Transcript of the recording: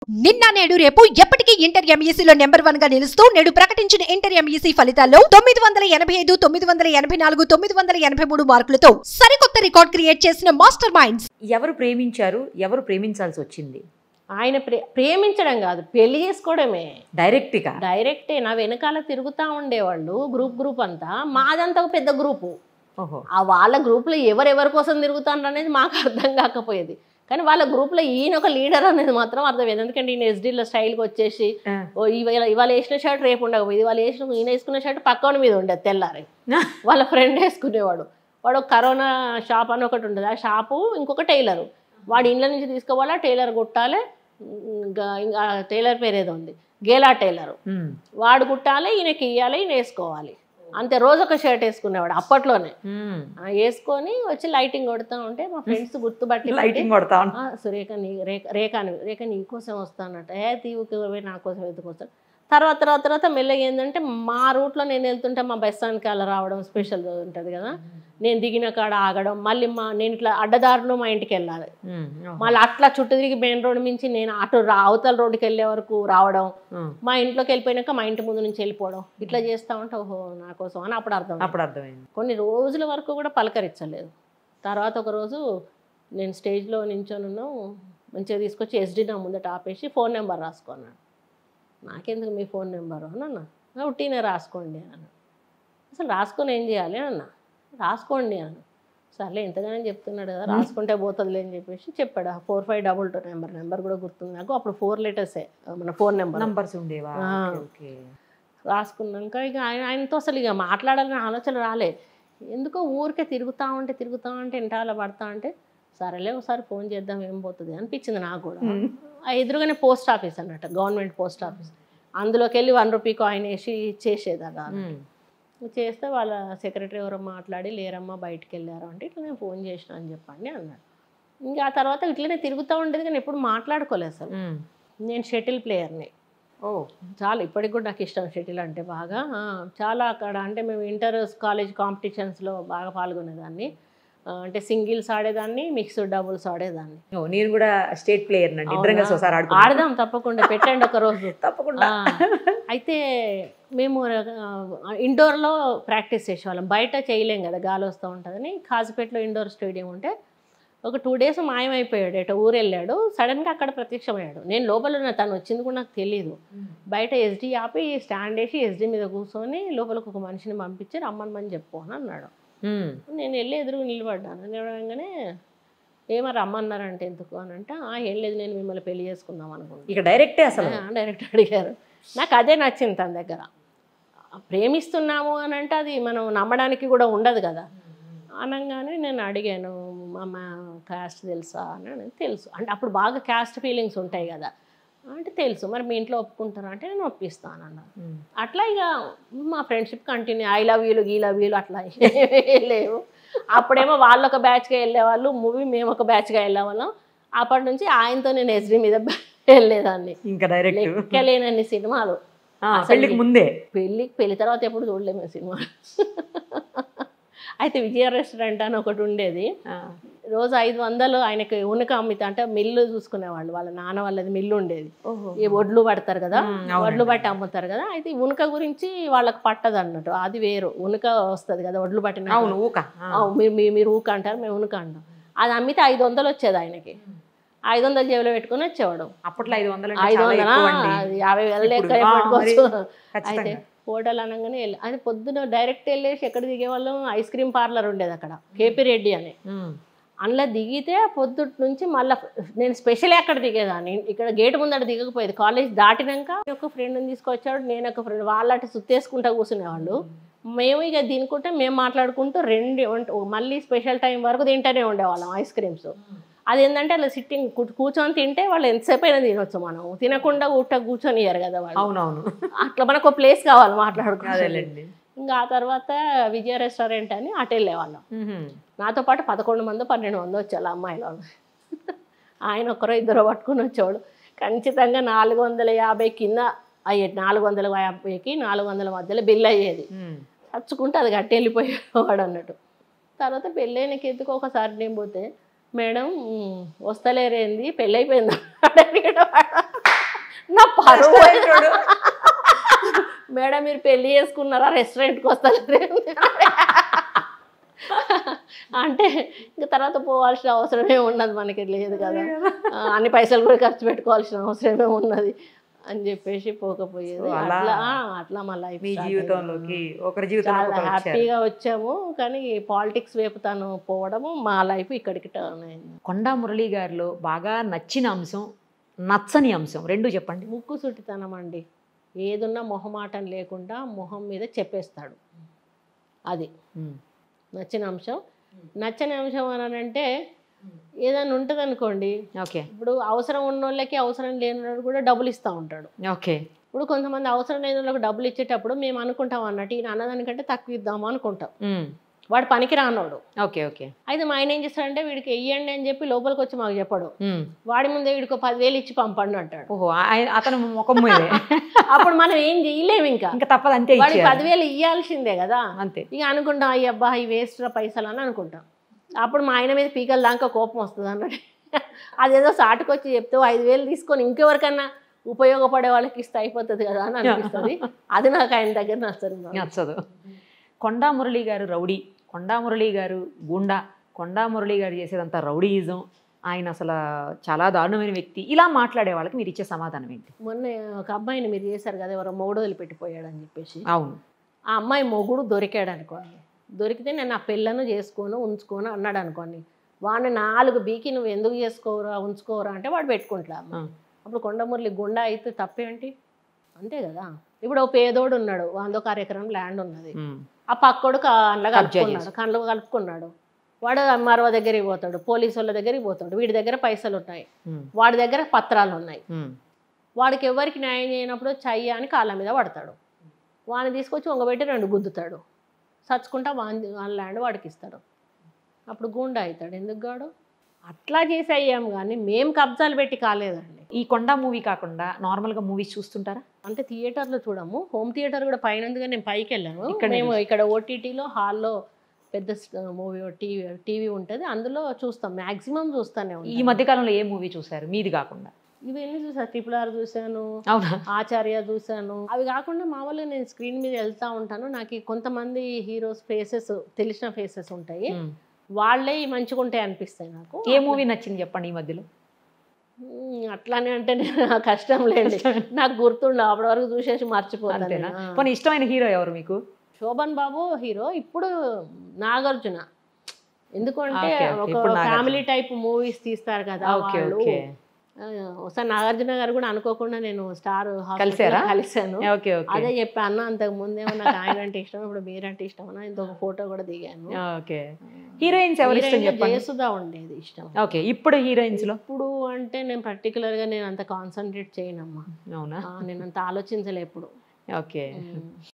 నిన్న నేడు రేపు ఎప్పటికీ ఇంటర్ ఎంఈసీలో నెంబర్ వన్ గా నిలుస్తూ నేడు ప్రకటించిన ఇంటర్ ఎంఈసీ ఫలితాల్లో తొమ్మిది వందల ఎనభై ఐదు తొమ్మిది వందల ఎనభై నాలుగు తొమ్మిది వందల ఎనభై మూడు మార్కులతో సరికొత్త రికార్డ్ క్రియేట్ చేసిన మాస్టర్ మైండ్స్ ఎవరు ప్రేమించారు ఎవరు ప్రేమించాల్సి వచ్చింది ఆయన ప్రే ప్రేమించడం కాదు పెళ్లి చేసుకోవడమే డైరెక్ట్గా డైరెక్టే నా వెనకాల తిరుగుతూ ఉండేవాళ్ళు గ్రూప్ గ్రూప్ అంతా మాదంతా ఒక పెద్ద గ్రూపు ఓహో ఆ వాళ్ళ గ్రూప్లో ఎవరెవరి కోసం తిరుగుతారు అనేది మాకు అర్థం కాకపోయేది కానీ వాళ్ళ గ్రూప్లో ఈయన ఒక లీడర్ అనేది మాత్రం అర్థమైంది ఎందుకంటే ఈయన ఎస్డీలో స్టైల్కి వచ్చేసి ఆ. ఓ ఇవాళ ఇవాళ వేసిన షర్ట్ రేపు ఉండకపోయింది ఇవాళ వేసిన ఈయన వేసుకున్న షర్ట్ పక్కన మీద ఉండేది తెల్లారి వాళ్ళ ఫ్రెండ్ వేసుకునేవాడు వాడు ఒక కరోనా షాప్ అని ఒకటి ఉంటుంది ఆ షాపు ఇంకొక టైలరు వాడి ఇంట్లో నుంచి తీసుకోవాలా టైలర్ కుట్టాలి ఇంకా ఇంకా టైలర్ పేరు ఏదో ఉంది గేలా టైలరు ఉమ్. వాడు కుట్టాలి ఈయనకి ఇవ్వాలి ఈయన వేసుకోవాలి అంతే రోజు ఒక షర్ట్ వేసుకునేవాడు అప్పట్లోనే ఉమ్. ఆ, వేసుకొని వచ్చి లైటింగ్ కొడుతూ ఉంటే మా ఫ్రెండ్స్ గుర్తుపట్టి లైటింగ్ కొడతా ఉన్నా. ఆ, సురేఖ నీ రేఖ రేఖ అని రేఖ నీ కోసం వస్తానట ఏ తీవుకి నా కోసం ఎందుకు వస్తాను తర్వాత తర్వాత తర్వాత మెల్లగా ఏంటంటే మా రూట్లో నేను వెళ్తుంటే మా బస్ స్టాండ్కి అలా రావడం స్పెషల్ ఉంటుంది కదా నేను దిగిన కాడ ఆగడం మళ్ళీ మా నేను ఇట్లా అడ్డదారులు మా ఇంటికి వెళ్ళాలి ఉమ్. ఓహో. మళ్ళీ అట్లా చుట్టూ తిరిగి మెయిన్ రోడ్ నుంచి నేను అటు రా- అవతల రోడ్డుకి వెళ్ళే వరకు రావడం ఉమ్. మా ఇంట్లోకి వెళ్ళిపోయినాక మా ఇంటి ముందు నుంచి వెళ్ళిపోవడం ఇట్లా చేస్తా ఉంటే ఓహో నా కోసం అని అప్పుడు అర్థం అప్పుడు అర్థమైంది కొన్ని రోజుల వరకు కూడా పలకరించలేదు తర్వాత ఒక రోజు నేను స్టేజ్లో నించొనున్నాం మంచిగా తీసుకొచ్చి ఎస్డీ నా ముందట ఆపేసి ఫోన్ నెంబర్ రాసుకున్నాను నాకెందుకు మీ ఫోన్ నెంబరు అని అన్న ఉట్టినే రాసుకోండి అన్న అసలు రాసుకొని ఏం చేయాలి అన్న రాసుకోండి అన్న సర్లే ఎంతగానో చెప్తున్నాడు కదా రాసుకుంటే పోతుందిలే అని చెప్పేసి చెప్పాడు four five double two number number కూడా గుర్తుంది నాకు అప్పుడు ఫోర్ లెటర్సే మన ఫోన్ నెంబర్ నంబర్స్ ఉండేవా ఆ. ఓకే, ఓకే రాసుకున్నాక ఇక ఆయన ఆయనతో అసలు ఇక మాట్లాడాలని ఆలోచన రాలే ఎందుకో ఊరికే తిరుగుతా ఉంటే తిరుగుతా ఉంటే ఇంటాల పడతా అంటే సరేలే ఒకసారి ఫోన్ చేద్దాం ఏం పోతుంది అనిపించింది నాకు కూడా ఉమ్. ఆ ఎదురుగానే పోస్ట్ ఆఫీస్ అన్నట్టు గవర్నమెంట్ పోస్ట్ ఆఫీస్ అందులోకి వెళ్ళి వన్ రూపీ కాయిన్ వేసి చేసేదాకా ఉమ్. చేస్తే వాళ్ళ సెక్రటరీ ఎవరో మాట్లాడి లేరమ్మా బయటికి వెళ్ళారు అంటే ఇట్లా నేను ఫోన్ చేసిన అని చెప్పండి అన్నాడు ఇంకా ఆ తర్వాత ఇట్లనే తిరుగుతూ ఉండేది కానీ ఎప్పుడు మాట్లాడుకోలేదు అసలు ఉమ్. నేను షటిల్ ప్లేయర్ని ఓ చాలా ఇప్పటికి కూడా నాకు ఇష్టం షటిల్ అంటే బాగా ఆ, చాలా అక్కడ అంటే మేము ఇంటర్ కాలేజ్ కాంపిటీషన్స్లో బాగా పాల్గొనేదాన్ని ఆ, అంటే సింగిల్స్ ఆడేదాన్ని మిక్స్డ్ డబుల్స్ ఆడేదాన్ని ఓ, నేను కూడా స్టేట్ ప్లేయర్ నండి ఇద్దరం కలిసి అవునా? ఒకసారి ఆడుకుందాం ఆడదాం తప్పకుండా పెట్టండి ఒక రోజు తప్పకుండా ఆ, అయితే మేము ఇండోర్లో ప్రాక్టీస్ చేసేవాళ్ళం బయట చేయలేం కదా గాలి వస్తూ ఉంటుందని కాజిపేటలో ఇండోర్ స్టేడియం ఉంటే ఒక టూ డేస్ మాయమైపోయాడు ఎటో ఊరు వెళ్ళాడు సడన్గా అక్కడ ప్రత్యక్షమయ్యాడు నేను లోపల ఉన్న తను వచ్చింది కూడా నాకు తెలియదు బయట ఎస్డీ ఆపి స్టాండ్ వేసి ఎస్డీ మీద కూర్చొని లోపలికి ఒక మనిషిని పంపించి రమ్మని చెప్పు అని అన్నాడు ఉమ్. నేను వెళ్ళి ఎదురు నిలబడ్డాను నిలబడగానే ఏమో రమ్మన్నారంటే ఎందుకు అని అంటే "ఆ, ఏం లేదు నేను మిమ్మల్ని పెళ్లి చేసుకుందాం అనుకుంటున్నాను ఇక డైరెక్టే అసలు డైరెక్ట్ అడిగారు నాకు అదే నచ్చింది తన దగ్గర ప్రేమిస్తున్నాము అని అంటే అది మనం నమ్మడానికి కూడా ఉండదు కదా అనగానే నేను అడిగాను మా మా క్యాస్ట్ తెలుసా అని అడిగితే, తెలుసు అంటే అప్పుడు బాగా క్యాస్ట్ ఫీలింగ్స్ ఉంటాయి కదా అంటే తెలుసు మరి మీ ఇంట్లో ఒప్పుకుంటారా అంటే నేను ఒప్పిస్తాను అన్నారు ఉమ్. అట్లా ఇక మా ఫ్రెండ్షిప్ కంటిన్యూ ఐ లవ్ యూలు గీ లవ్ యూలు అట్లా లేవు అప్పుడేమో వాళ్ళు ఒక బ్యాచ్గా వెళ్ళేవాళ్ళు మూవీ మేము ఒక బ్యాచ్గా వెళ్ళేవాళ్ళం అప్పటి నుంచి ఆయనతో నేను ఎస్డీ మీద వెళ్ళేదాన్ని ఇంకా డైరెక్ట్ లెక్కలేనన్ని సినిమాలు అసలు పెళ్లికి ముందే పెళ్ళి పెళ్లి తర్వాత ఎప్పుడు చూడలేము ఆ సినిమా అయితే విజయ రెస్టారెంట్ అని ఒకటి ఉండేది ఆ. రోజు ఐదు వందలు ఆయనకి ఉనక అమ్మితే అంటే మిల్లు చూసుకునేవాళ్ళు వాళ్ళ నాన్న వాళ్ళది మిల్లు ఉండేది ఓహో ఈ వడ్లు పడతారు కదా మ్మ్, అవునండి. వడ్లు పట్టి అమ్ముతారు కదా అయితే ఈ ఉనక గురించి వాళ్ళకి పట్టదు అన్నట్టు అది వేరు ఉనక వస్తుంది కదా వడ్లు పట్టిన అవును ఊక ఆ. ఆ, మీరు మీ- మీరు ఊక అంటారు మేము ఉనక అంటాం అది అమ్మితే ఐదు వందలు వచ్చేది ఆయనకి ఐదు వందలు జేబులో పెట్టుకొని వచ్చేవాడు అప్పట్లో ఐదు వందలు ఐదు చాలా వందల ఎక్కువ అండి. అది యాభై వేల లెక్క ఇప్పుడు, ఆ, పెట్టుకోవచ్చు మరి ఖచ్చితంగా. అయితే హోటల్ అనగానే వెళ్ళి అది పొద్దున డైరెక్ట్ వెళ్ళేసి ఎక్కడ దిగేవాళ్ళం ఐస్ క్రీమ్ పార్లర్ ఉండేది అక్కడ కేపీ రెడ్డి అని ఉమ్. అందులో దిగితే పొద్దుట నుంచి మళ్ళీ నేను స్పెషల్ అక్కడ దిగేదాన్ని ఇక్కడ గేట్ ముందట దిగకపోయేది కాలేజ్ దాటినాక ఒక ఫ్రెండ్ని తీసుకొచ్చాడు నేను ఒక ఫ్రెండ్ వాళ్ళటి సుత్తేసుకుంటా కూర్చునేవాళ్ళు మేము ఇక తినుకుంటే మేము మాట్లాడుకుంటూ రెండు వంట- మళ్ళీ స్పెషల్ టైం వరకు తింటూనే ఉండేవాళ్ళం ఐస్ క్రీమ్స్ అది ఏంటంటే అలా సిట్టింగ్ కూర్చొని తింటే వాళ్ళు ఎంతసేపు అయినా తినొచ్చు మనం తినకుండా ఊట కూర్చొని ఇయ్యారు కదా వాళ్ళు అవునవును అట్లా మనకు ఒక ప్లేస్ కావాలి మాట్లాడుకోవాలి అదేలేండి ఇంకా ఆ తర్వాత విజయ రెస్టారెంట్ అని అటు వెళ్ళేవాళ్ళం ఉహుం. నాతో పాటు పదకొండు మంది పన్నెండు మంది వచ్చేవాళ్ళు అమ్మాయిలు ఆయన ఒకరో ఇద్దరు పట్టుకుని వచ్చేవాడు ఖచ్చితంగా నాలుగు వందల యాభై కింద అయ్యేది నాలుగు వందల యాభైకి నాలుగు వందల మధ్యలో బిల్ అయ్యేది ఉమ్. చచ్చుకుంటే అది కట్టి వెళ్ళిపోయేవాడు అన్నట్టు తర్వాత పెళ్ళైనకి ఎందుకు ఒకసారి నేను పోతే మేడం మ్, వస్తలేరేంది పెళ్ళి అయిపోయిందా అని అడిగాడు వాడు. పరువు పోయినోడు. మేడం మీరు పెళ్లి చేసుకున్నారా రెస్టారెంట్కి వస్తారు అంటే ఇంక తర్వాత పోవాల్సిన అవసరమే ఉన్నది మనకి లేదు కదా ఆ, అన్ని పైసలు కూడా ఖర్చు పెట్టుకోవాల్సిన అవసరమే ఉన్నది అని చెప్పేసి పోకపోయేది So, అలా అట్లా ఆ, అట్లా మా లైఫ్ మీ జీవితంలోకి ఒకరి జీవితంలో చాలా ఒకరు వచ్చారు హ్యాపీగా వచ్చాము కానీ పాలిటిక్స్ వైపు తను పోవడము మా లైఫ్ ఇక్కడికి టర్న్ అయింది కొండా మురళి గారిలో బాగా నచ్చిన అంశం నచ్చని అంశం రెండు చెప్పండి ముక్కు సుట్టితనం అండి ఏదున్నా మొహమాటం లేకుండా మొహం మీద చెప్పేస్తాడు అది ఉమ్. నచ్చిన అంశం నచ్చని అంశం అని అంటే ఏదైనా ఉంటుంది అనుకోండి ఓకే ఇప్పుడు అవసరం ఉన్న వాళ్ళకి అవసరం లేని వాళ్ళకి కూడా డబ్బులు ఇస్తూ ఉంటాడు ఓకే ఇప్పుడు కొంతమంది అవసరం లేని వాళ్ళకి డబ్బులు ఇచ్చేటప్పుడు మేము అనుకుంటాం అన్నట్టు ఈయన అన్నదానికంటే తక్కువ ఇద్దాము అనుకుంటాం ఉమ్. వాడు పనికి రానోడు ఓకే ఓకే అయితే మా ఆయన ఏం చేస్తాడంటే వీడికి వెయ్యండి అని చెప్పి లోపలికి వచ్చి మాకు చెప్పడు ఉమ్. వాడి ముందే వీడికి పదివేలు ఇచ్చి పంపండి అంటాడు ఓహో ఆయన అతను ముఖం మీదే అప్పుడు మనం ఏం చేయలేము ఇంకా ఇంకా తప్పదు అంతే వాడికి ఇచ్చేయాలి పదివేలు ఇయ్యాల్సిందే కదా అంతే ఇక అనుకుంటాం అయ్యి అబ్బా ఈ వేస్ట్ పైసలు అని అనుకుంటాం అప్పుడు మా ఆయన మీద పీకల దాకా కోపం వస్తుంది అన్నట్టు అదేదో సాటుకొచ్చి చెప్తే ఓ ఐదు వేలు తీసుకొని ఇంకెవరికన్నా ఉపయోగపడే వాళ్ళకి ఇస్తే అయిపోతుంది కదా అని అనిపిస్తుంది అది నాకు ఆయన దగ్గర నచ్చదు నచ్చదు కొండా మురళి గారు రౌడీ కొండా మురళి గారు గుండా కొండా మురళి గారు చేసేదంతా రౌడీయిజం ఆయన అసలు చాలా దారుణమైన వ్యక్తి ఇలా మాట్లాడే వాళ్ళకి మీరు ఇచ్చే సమాధానం ఏంటి మొన్న ఒక అమ్మాయిని మీరు చేశారు కదా ఎవరో మొగుడు వదిలిపెట్టిపోయాడు అని చెప్పేసి అవును ఆ అమ్మాయి మొగుడు దొరికాడు అనుకోండి దొరికితే నేను ఆ పిల్లను చేసుకోను ఉంచుకోను అన్నాడు అనుకోండి వాడిని నాలుగు బీకి నువ్వు ఎందుకు చేసుకోరా ఉంచుకోరా అంటే వాడు పెట్టుకుంటా ఆ. అప్పుడు కొండమురళి గుండా అయితే తప్పేంటి అంతే కదా ఇప్పుడు ఓ పేదోడు ఉన్నాడు వందో కార్యక్రమం ల్యాండ్ ఉన్నది ఉమ్. ఆ పక్కోడు కండ్ల కబ్జా కలుపుకున్నాడు కండ్లు కలుపుకున్నాడు వాడు మరో దగ్గరికి పోతాడు పోలీసు వాళ్ళ దగ్గరికి పోతాడు వీడి దగ్గర పైసలు ఉన్నాయి ఉమ్. వాడి దగ్గర పత్రాలు ఉన్నాయి ఉమ్. వాడికి ఎవరికి న్యాయం చేయనప్పుడు చెయ్య అని కాళ్ళ మీద పడతాడు వాడిని తీసుకొచ్చి వంగబెట్టి రెండు గుద్దుతాడు చచ్చుకుంటా వాని వాళ్ళ ల్యాండ్ వాడికి ఇస్తాడు అప్పుడు గుండా అవుతాడు ఎందుకు గాడు అట్లా చేసి అయ్యాం కానీ మేము కబ్జాలు పెట్టి కాలేదండి ఈ కొండా మూవీ కాకుండా నార్మల్గా మూవీస్ చూస్తుంటారా అంటే థియేటర్లో చూడము హోమ్ థియేటర్ కూడా పైన ఉందిగా నేను పైకి వెళ్ళాను ఇక్కడనే మేము ఇక్కడ ఓటీటీలో హాల్లో పెద్ద మూవీ టీవీ టీవీ ఉంటుంది అందులో చూస్తాం మ్యాక్సిమం చూస్తానే ఈ ఉంటాం మధ్యకాలంలో ఏ మూవీ చూసారు మీది కాకుండా ఇవన్నీ చూసా ట్రిపుల్ ఆర్ చూశాను అవునా ఆచార్య చూశాను అవి కాకుండా మామూలుగా నేను స్క్రీన్ మీద వెళ్తా ఉంటాను నాకు ఈ కొంతమంది హీరోస్ ఫేసెస్ తెలిసిన ఫేసెస్ ఉంటాయి ఉమ్. వాళ్ళే మంచిగా ఉంటాయి అనిపిస్తాయి నాకు ఏ మూవీ నచ్చింది చెప్పండి ఈ మధ్యలో ఉమ్, అట్లానే అంటే నాకు కష్టం లేదు నాకు గుర్తుండవు అప్పటి వరకు చూసేసి మర్చిపోతాను అంతేనా నేను. ఆ. పోనీ ఇష్టమైన హీరో ఎవరు మీకు శోభన్ బాబు హీరో ఇప్పుడు నాగార్జున ఎందుకంటే ఓకే, ఓకే. ఒక ఇప్పుడు నాగార్జున. ఫ్యామిలీ టైప్ మూవీస్ తీస్తారు కదా ఓకే వాళ్ళు ఓకే ఆ, ఒకసారి నాగార్జున గారు కూడా అనుకోకుండా నేను స్టార్ కలిసారా? కలిసాను ఓకే ఓకే అదే చెప్పాను అంతకు ముందేమో నాకు ఆయన అంటే ఇష్టం ఇప్పుడు మీరంటే ఇష్టం అని ఇంకొక ఫోటో కూడా దిగాను ఓకే హీరోయిన్స్ ఎవరు ఇష్టం హీరోయిన్లో చెప్పండి జయసుధ ఉండేది ఇష్టం ఓకే ఇప్పుడు హీరోయిన్స్ లో ఇప్పుడు అంటే నేను పర్టికులర్ గా నేను అంత కాన్సన్ట్రేట్ చేయనమ్మా అవునా ఆ, నేను అంత ఆలోచించలే ఎప్పుడు ఓకే ఉమ్.